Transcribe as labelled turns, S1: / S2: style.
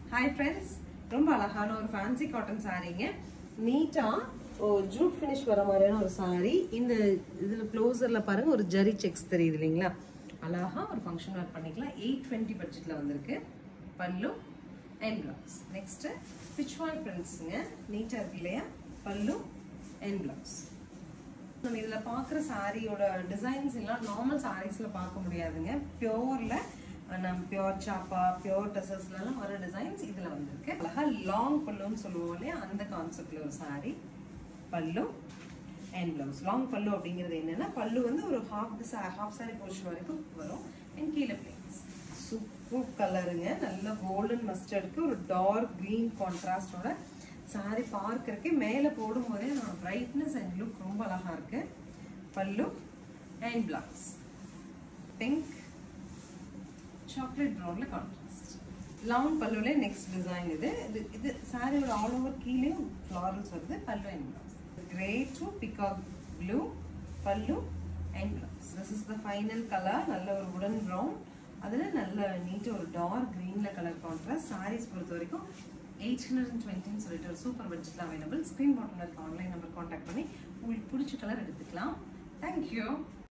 S1: hi friends ரொம்ப அழகான ஒரு ஃபேன்சி காட்டன் சாரீங்க நீட்டா ஜூட் ஃபினிஷ் வர மாதிரியான ஒரு சாரி இந்த இதுல க்ளோசர்ல பாருங்க ஒரு ஜரி செக்ஸ் தெரியுது இல்லைங்களா அழகா ஒரு ஃபங்க்ஷன் வேர் பண்ணிக்கலாம் எயிட் டுவெண்ட்டி பட்ஜெட்ல வந்திருக்கு பல்லு அண்ட் பிளவுஸ் நெக்ஸ்ட் பிச்வால் பிரிண்ட்ஸுங்க நீட்டா இருக்கு இல்லையா பல்லு அண்ட் பிளவுஸ் நம்ம இதுல பாக்குற சாரியோட டிசைன்ஸ் எல்லாம் நார்மல் சாரீஸ்ல பார்க்க முடியாதுங்க பியோர்ல நம்ம பியோர் சாப்பா பியோர் டசஸ்ல எல்லாம் வர டிசைன்ஸ் இதுல வந்திருக்கு அழகா லாங் பல்லுன்னு சொல்லுவோம் இல்லையா அந்த கான்செப்ட்ல ஒரு சாரி பல்லு அண்ட் பிளவுஸ் லாங் பல்லு அப்படிங்கிறது என்னன்னா பல்லு வந்து ஒரு ஹாஃப் ஹாஃப் சாரி போர்ஷன் வரைக்கும் வரும் அண்ட் கீழே பிளேன்ஸ் சூப்பர் கலருங்க நல்ல கோல்டன் மஸ்டர்டுக்கு ஒரு டார்க் கிரீன் கான்ட்ராஸ்டோட சாரி பார்க்கறதுக்கு மேலே போடும்போதே அதோட பிரைட்னஸ் அண்ட் லுக் ரொம்ப அழகா இருக்கு pallu and blouse pink chocolate ப்ரௌன்ல கான்ட்ராஸ்ட் லாங் பல்லுல நெக்ஸ்ட் டிசைன் இது இது இது சாரியோட ஆல் ஓவர் கீழேயும் ஃப்ளாரல்ஸ் வருது pallu and blouse grey to peacock blue pallu and blouse this is the final colour நல்ல ஒரு உடன் ப்ரௌன் அதில் நல்ல நீட்டு ஒரு டார்க் க்ரீனில் கலர் கான்ட்ராஸ்ட் சாரீஸ் பொறுத்த வரைக்கும் எயிட் ஹண்ட்ரட் அண்ட் டுவெண்ட்டின்னு சொல்லிட்டு ஒரு சூப்பர் பட்ஜெட்டில் அவைலபிள் ஸ்க்ரீன் பாட்டில் இருக்க ஆன்லைன் நம்பர் காண்டாக்ட் பண்ணி உங்களுக்கு பிடிச்ச கலர் எடுத்துக்கலாம் தேங்க்யூ